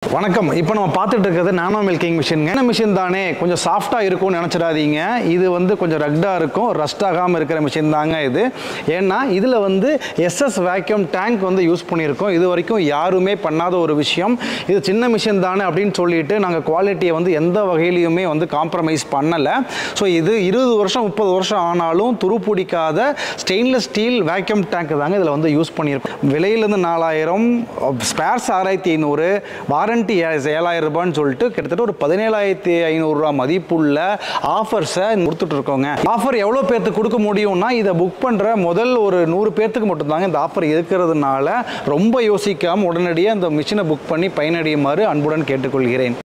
வணக்கம் இப்போ நம்ம பார்த்துட்டு இருக்கிறது நானோ மில்கிங் மிஷின் என்ன மிஷின் தானே கொஞ்சம் சாஃப்டாக இருக்கும்னு நினச்சிடாதீங்க இது வந்து கொஞ்சம் ரக்டாக இருக்கும் ரஸ்ட் ஆகாமல் இருக்கிற மிஷின் தாங்க இது ஏன்னா இதில் வந்து எஸ்எஸ் வேக்யூம் டேங்க் வந்து யூஸ் பண்ணியிருக்கோம் இது வரைக்கும் யாருமே பண்ணாத ஒரு விஷயம் இது சின்ன மிஷின் தானே அப்படின்னு சொல்லிட்டு நாங்கள் குவாலிட்டியை வந்து எந்த வகையிலையுமே வந்து காம்ப்ரமைஸ் பண்ணலை ஸோ இது இருபது வருஷம் முப்பது வருஷம் ஆனாலும் துரு பிடிக்காத ஸ்டெயின்லெஸ் ஸ்டீல் வேக்யூம் டேங்க் தாங்க இதில் வந்து யூஸ் பண்ணியிருக்கோம் விலையிலேருந்து நாலாயிரம் ஸ்பேர்ஸ் ஆறாயிரத்தி ஐநூறு வாரண்டி ஏழாயிரம் ரூபான்னு சொல்லிட்டு கிட்டத்தட்ட ஒரு பதினேழாயிரத்தி ஐநூறுரூவா மதிப்புள்ள ஆஃபர்ஸை கொடுத்துட்டு இருக்கோங்க ஆஃபர் எவ்வளோ பேர்த்துக்கு கொடுக்க முடியும்னா இதை புக் பண்ணுற முதல் ஒரு நூறு பேர்த்துக்கு மட்டும்தாங்க இந்த ஆஃபர் இருக்கிறதுனால ரொம்ப யோசிக்காமல் உடனடியாக இந்த மிஷினை புக் பண்ணி பயனடையுமாறு அன்புடன் கேட்டுக்கொள்கிறேன்